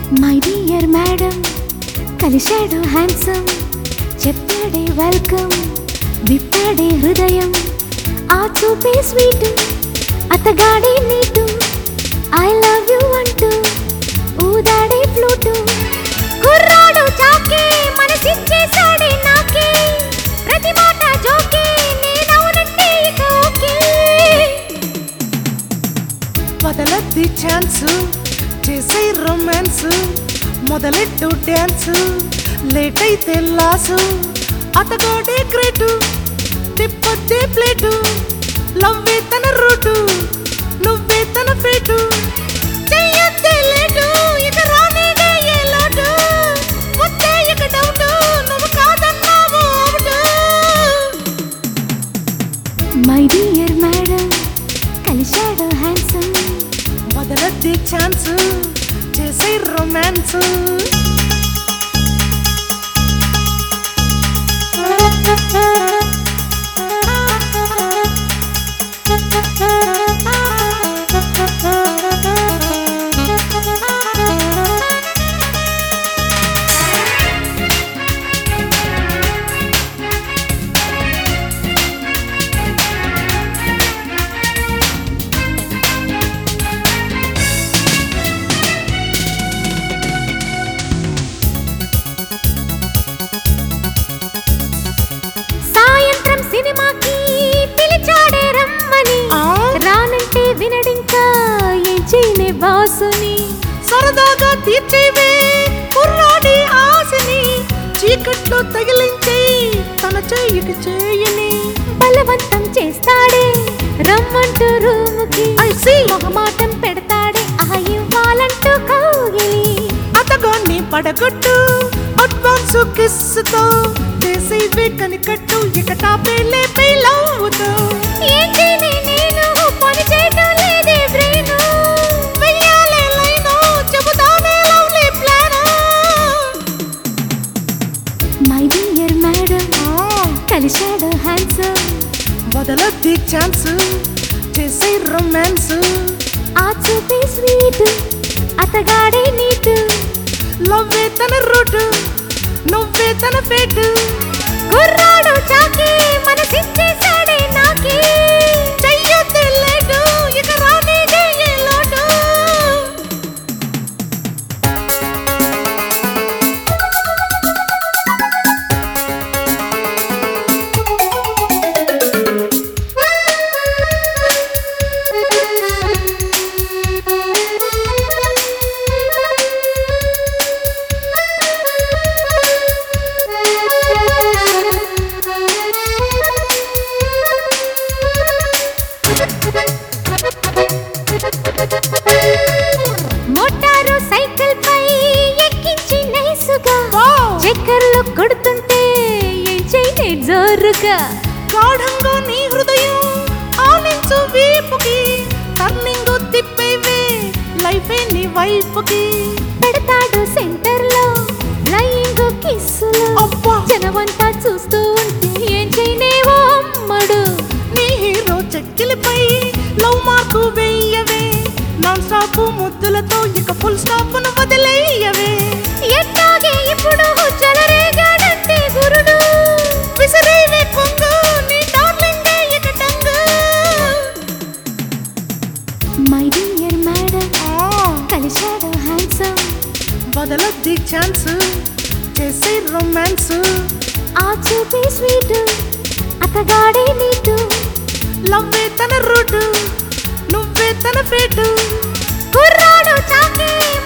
My dear madam కలిశాడు handsome చెప్పాడే welcome విప్పాడే హృదయం ఆ చూపే స్వీట్ అతగాడే నీటు ఐ లవ్ యు అంటూ ఊదాడే ఫ్లూటు కుర్రాడు చాకే మనసిచ్చేసాడే నాకే ప్రతి మాట జోకే నేనవునంటే ఇక ఓకే వదలద్ది ఛాన్స్ చేసే రొమాన్స్ మొదలెట్టు డ్యాన్స్ లేట్ అయితే లాసు అతగాడే గ్రేటు తిప్పొద్దే ప్లేటు లవ్వే తన రూటు నువ్వే తన ఫేటు చెయ్యొద్దే లేటు ఇక రానేదే ఏ లోటు వద్దే ఇక డౌటు నువ్వు కాదన్నావు అవుటు మై డియర్ మేడం కలిశాడు హ్యాండ్సమ్ వదలద్ది ఛాన్స్ చేసే రొమాన్స్ సాయంత్రం సినిమాకి పిలిచాడే రమ్మని ఆ? రానంటే వినడింకా ఏం చేయనే బాసుని సరదాగా తీర్చేవే కుర్రాడి ఆశని చీకట్లో తగిలించే తన చెయ్యికి చేయని బలవంతం చేస్తాడే రమ్మంటూ రూముకి I see. మొహమాటం పెడతాడే ఆ ఇవ్వాలంటూ కౌగిలి అతగాన్ని పడగొట్టు అడ్వాన్స్ కిస్సుతో చేసేవే కనికట్టు ఇక టాపేలే పేలవుతో ఏం చేయనే నేను పని చేయటం లేదే బ్రెయిను వెయ్యాలే లైను చెబుతానే lovely plan my dear madam కలిశాడు హ్యాండ్సమ్ వదలద్ది ఛాన్స్ చేసే రొమాన్స్ ఆ చూపే స్వీట్ అతగాడే నీటు లవ్వే తన రూటు నువ్వే తన ఫేటు కుర్రాడు చాకే మనసిచ్చేసాడే నాకే చెయ్యొద్దే లేటు ఇక రానేదే ఏ లోటు మోటారు సైకిల్ పై ఎక్కించి నైసుగా వావ్! చక్కర్లు కొడుతుంటే ఏం చేయనే జోరుగా గాఢంగా నీ హృదయం ఆనించు వీపుకి టర్నింగ్ తిప్పేవే లైఫే నీ వైపుకి పెడతాడు సెంటర్ లో ఫ్లయింగ్ కిస్సులు అబ్బా! జనమంతా చూస్తూ ఉంటే ఏం చేయనేవో అమ్మడు నీ హీరో చెక్కిలిపై లవ్ మార్కు వెయ్యవే నాన్ స్టాప్ ముద్దులతో ఇక ఫుల్ స్టాప్ ను వదిలేయవే ఎట్లాగే ఇప్పుడు చెలరేగాడంటే గురుడు విసిరేవే కొంగు నీ డార్లింగ్ ఇక టంగు మై డియర్ మేడం కలిశాడు హ్యాండ్సమ్ వదలద్ది ఛాన్స్ చేసే రొమాన్స్ ఆ చూపే స్వీట్ అతగాడే నీటు లవ్వే తన రూటు నువ్వే తన ఫేటు కుర్రాడు చాకే